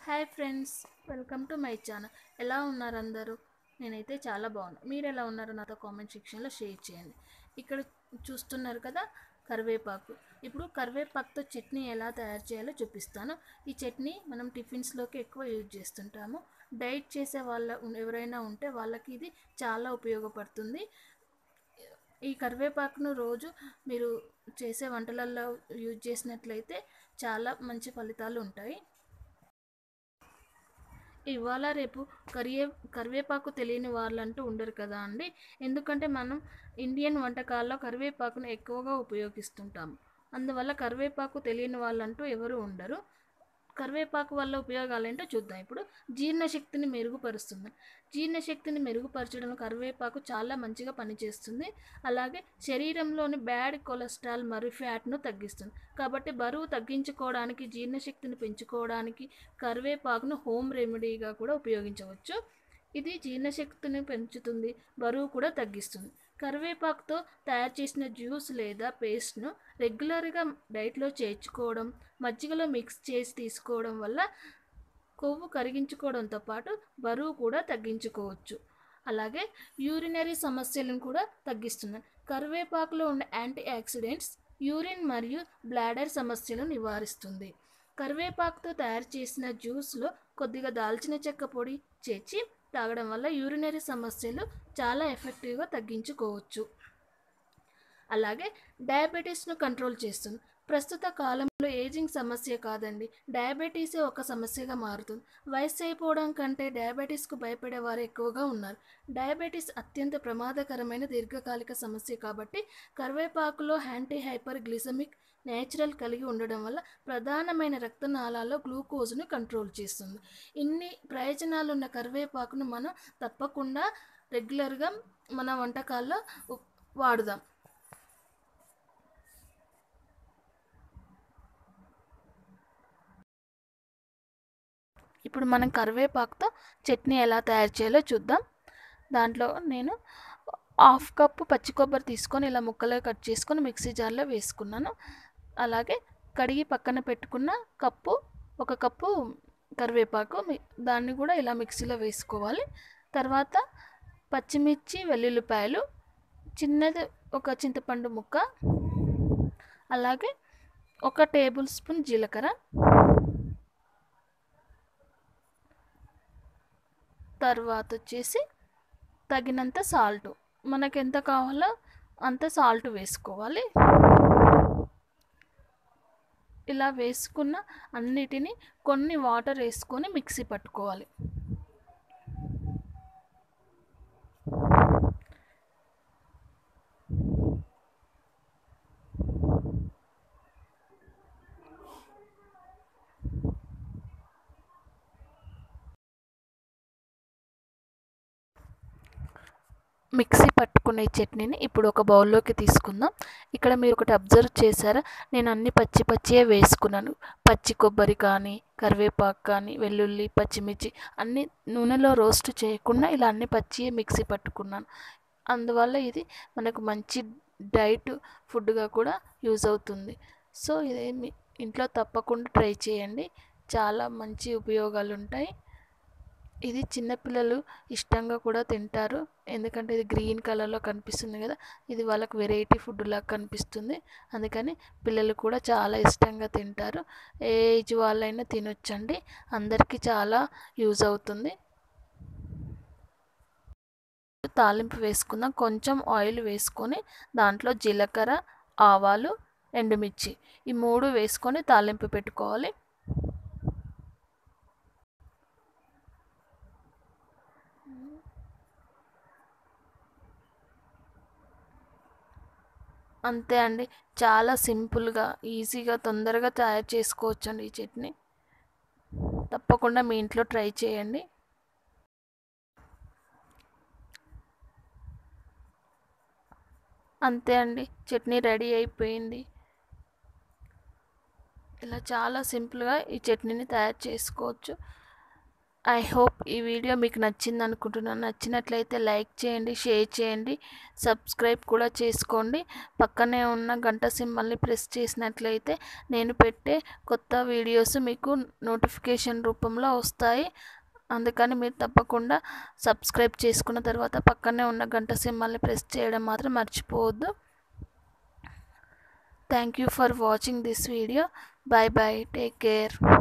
hi friends welcome to my channel ఎలా ఉన్నారు అందరూ నేనైతే చాలా బాగున్నా మీరు ఎలా ఉన్నారో నాతో కామెంట్ సెక్షన్లో షేర్ చేయండి ఇక్కడ చూస్తున్నారు కదా కరివేపాకు ఇప్పుడు కరివేపాకుతో చట్నీ ఎలా తయారు చేయాలో చూపిస్తాను ఈ చట్నీ మనం టిఫిన్స్లోకి ఎక్కువ యూజ్ చేస్తుంటాము డైట్ చేసే వాళ్ళ ఎవరైనా ఉంటే వాళ్ళకి ఇది చాలా ఉపయోగపడుతుంది ఈ కరివేపాకును రోజు మీరు చేసే వంటలలో యూజ్ చేసినట్లయితే చాలా మంచి ఫలితాలు ఉంటాయి ఇవాళ రేపు కరియే కరివేపాకు తెలియని వాళ్ళంటూ ఉండరు కదా అండి ఎందుకంటే మనం ఇండియన్ వంటకాల్లో కరివేపాకును ఎక్కువగా ఉపయోగిస్తుంటాము అందువల్ల కరివేపాకు తెలియని వాళ్ళంటూ ఎవరు ఉండరు కరివేపాకు వల్ల ఉపయోగాలు ఏంటో చూద్దాం ఇప్పుడు జీర్ణశక్తిని మెరుగుపరుస్తుంది జీర్ణశక్తిని మెరుగుపరచడం కరివేపాకు చాలా మంచిగా పనిచేస్తుంది అలాగే శరీరంలోని బ్యాడ్ కొలెస్ట్రాల్ మరియు ఫ్యాట్ను తగ్గిస్తుంది కాబట్టి బరువు తగ్గించుకోవడానికి జీర్ణశక్తిని పెంచుకోవడానికి కరివేపాకును హోమ్ రెమెడీగా కూడా ఉపయోగించవచ్చు ఇది జీర్ణశక్తిని పెంచుతుంది బరువు కూడా తగ్గిస్తుంది కరివేపాకుతో తయారు చేసిన జ్యూస్ లేదా పేస్ట్ను రెగ్యులర్గా డైట్లో చేర్చుకోవడం మజ్జిగలో మిక్స్ చేసి తీసుకోవడం వల్ల కొవ్వు కరిగించుకోవడంతో పాటు బరువు కూడా తగ్గించుకోవచ్చు అలాగే యూరినరీ సమస్యలను కూడా తగ్గిస్తుంది కరివేపాకులో ఉండే యాంటీ ఆక్సిడెంట్స్ యూరిన్ మరియు బ్లాడర్ సమస్యలను నివారిస్తుంది కరివేపాకుతో తయారు చేసిన జ్యూస్లో కొద్దిగా దాల్చిన చెక్క పొడి చేర్చి తాగడం వల్ల యూరినరీ సమస్యలు చాలా ఎఫెక్టివ్గా తగ్గించుకోవచ్చు అలాగే డయాబెటీస్ను కంట్రోల్ చేస్తుంది ప్రస్తుత కాలంలో ఏజింగ్ సమస్య కాదండి డయాబెటీసే ఒక సమస్యగా మారుతుంది వయసు అయిపోవడం కంటే డయాబెటీస్కు భయపడే వారు ఎక్కువగా ఉన్నారు డయాబెటీస్ అత్యంత ప్రమాదకరమైన దీర్ఘకాలిక సమస్య కాబట్టి కరివేపాకులో యాంటీ హైపర్ గ్లిసమిక్ నేచురల్ కలిగి ఉండడం వల్ల ప్రధానమైన రక్తనాళాల్లో గ్లూకోజ్ను కంట్రోల్ చేస్తుంది ఇన్ని ప్రయోజనాలు ఉన్న కరివేపాకును మనం తప్పకుండా రెగ్యులర్గా మన వంటకాల్లో వాడుదాం ఇప్పుడు మనం కరివేపాకుతో చట్నీ ఎలా తయారు చేయాలో చూద్దాం దాంట్లో నేను హాఫ్ కప్పు పచ్చి కొబ్బరి తీసుకొని ఇలా ముక్కలు కట్ చేసుకొని మిక్సీ జార్లో వేసుకున్నాను అలాగే కడిగి పక్కన పెట్టుకున్న కప్పు ఒక కప్పు కరివేపాకు దాన్ని కూడా ఇలా మిక్సీలో వేసుకోవాలి తర్వాత పచ్చిమిర్చి వెల్లుల్లిపాయలు చిన్నది ఒక చింతపండు ముక్క అలాగే ఒక టేబుల్ స్పూన్ జీలకర్ర తర్వాత వచ్చేసి తగినంత సాల్ట్ మనకు ఎంత కావాలో అంత సాల్ట్ వేసుకోవాలి ఇలా వేసుకున్న అన్నిటినీ కొన్ని వాటర్ వేసుకొని మిక్సీ పట్టుకోవాలి మిక్సీ పట్టుకున్న ఈ చట్నీని ఇప్పుడు ఒక బౌల్లోకి తీసుకుందాం ఇక్కడ మీరు ఒకటి అబ్జర్వ్ చేశారా నేను అన్ని పచ్చి పచ్చియే వేసుకున్నాను పచ్చి కొబ్బరి కానీ కరివేపాకు కానీ వెల్లుల్లి పచ్చిమిర్చి అన్ని నూనెలో రోస్ట్ చేయకుండా ఇలా అన్ని పచ్చియే మిక్సీ పట్టుకున్నాను అందువల్ల ఇది మనకు మంచి డైట్ ఫుడ్గా కూడా యూజ్ అవుతుంది సో ఇది ఇంట్లో తప్పకుండా ట్రై చేయండి చాలా మంచి ఉపయోగాలు ఉంటాయి ఇది చిన్నపిల్లలు ఇష్టంగా కూడా తింటారు ఎందుకంటే ఇది గ్రీన్ కలర్లో కనిపిస్తుంది కదా ఇది వాళ్ళకి వెరైటీ ఫుడ్ లాగా కనిపిస్తుంది అందుకని పిల్లలు కూడా చాలా ఇష్టంగా తింటారు ఏ ఏజ్ వాళ్ళైనా తినొచ్చండి అందరికీ చాలా యూజ్ అవుతుంది తాలింపు వేసుకుందాం కొంచెం ఆయిల్ వేసుకొని దాంట్లో జీలకర్ర ఆవాలు ఎండుమిర్చి ఈ మూడు వేసుకొని తాలింపు పెట్టుకోవాలి అంతే అండి చాలా సింపుల్గా ఈజీగా తొందరగా తయారు చేసుకోవచ్చు అండి ఈ చట్నీ తప్పకుండా మీ ఇంట్లో ట్రై చేయండి అంతే అండి చట్నీ రెడీ అయిపోయింది ఇలా చాలా సింపుల్గా ఈ చట్నీని తయారు చేసుకోవచ్చు ఐ హోప్ ఈ వీడియో మీకు నచ్చింది అనుకుంటున్నాను నచ్చినట్లయితే లైక్ చేయండి షేర్ చేయండి సబ్స్క్రైబ్ కూడా చేసుకోండి పక్కనే ఉన్న గంట సింబల్ని ప్రెస్ చేసినట్లయితే నేను పెట్టే కొత్త వీడియోస్ మీకు నోటిఫికేషన్ రూపంలో వస్తాయి అందుకని మీరు తప్పకుండా సబ్స్క్రైబ్ చేసుకున్న తర్వాత పక్కనే ఉన్న గంట సింబల్ని ప్రెస్ చేయడం మాత్రం మర్చిపోవద్దు thank you for watching this video bye bye take care